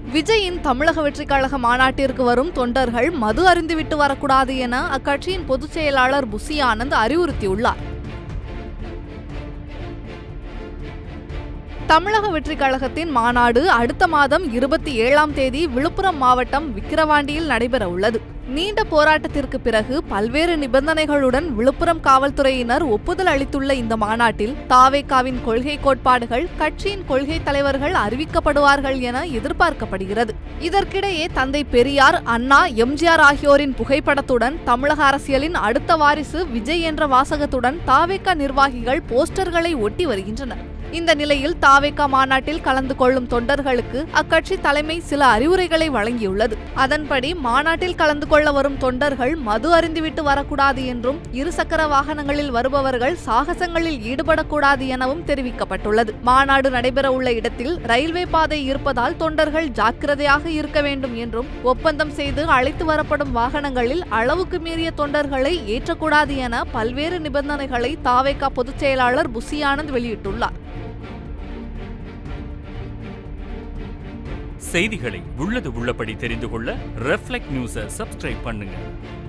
விஜயின் தமிழக வெற்றிக் கழக மாநாட்டிற்கு வரும் தொண்டர்கள் மது அருந்திவிட்டு வரக்கூடாது என அக்கட்சியின் பொதுச் செயலாளர் புசி ஆனந்த் அறிவுறுத்தியுள்ளார் தமிழக வெற்றிக் கழகத்தின் மாநாடு அடுத்த மாதம் இருபத்தி ஏழாம் தேதி விழுப்புரம் மாவட்டம் விக்கிரவாண்டியில் நடைபெற உள்ளது நீண்ட போராட்டத்திற்கு பிறகு பல்வேறு நிபந்தனைகளுடன் விழுப்புரம் காவல்துறையினர் ஒப்புதல் அளித்துள்ள இந்த மாநாட்டில் தாவேகாவின் கொள்கை கோட்பாடுகள் கட்சியின் கொள்கை தலைவர்கள் அறிவிக்கப்படுவார்கள் என எதிர்பார்க்கப்படுகிறது இதற்கிடையே தந்தை பெரியார் அண்ணா எம்ஜிஆர் ஆகியோரின் புகைப்படத்துடன் தமிழக அரசியலின் அடுத்த வாரிசு விஜய் என்ற வாசகத்துடன் தாவேகா நிர்வாகிகள் போஸ்டர்களை ஒட்டி வருகின்றனர் இந்த நிலையில் தாவேகா மாநாட்டில் கலந்து கொள்ளும் தொண்டர்களுக்கு அக்கட்சி தலைமை சில அறிவுரைகளை வழங்கியுள்ளது அதன்படி மாநாட்டில் கலந்து கொள்ள வரும் தொண்டர்கள் மது அருந்திவிட்டு வரக்கூடாது என்றும் இருசக்கர வாகனங்களில் வருபவர்கள் சாகசங்களில் ஈடுபடக்கூடாது எனவும் தெரிவிக்கப்பட்டுள்ளது மாநாடு நடைபெற உள்ள இடத்தில் ரயில்வே பாதை இருப்பதால் தொண்டர்கள் ஜாக்கிரதையாக இருக்க வேண்டும் என்றும் ஒப்பந்தம் செய்து அழைத்து வரப்படும் வாகனங்களில் அளவுக்கு மீறிய தொண்டர்களை ஏற்றக்கூடாது என பல்வேறு நிபந்தனைகளை தாவேகா பொதுச் செயலாளர் புசி ஆனந்த் வெளியிட்டுள்ளார் செய்திகளை உள்ளது உள்ளபடி தெரிந்து கொள்ள ரெஃப்ளெக்ட் நியூஸை சப்ஸ்கிரைப் பண்ணுங்க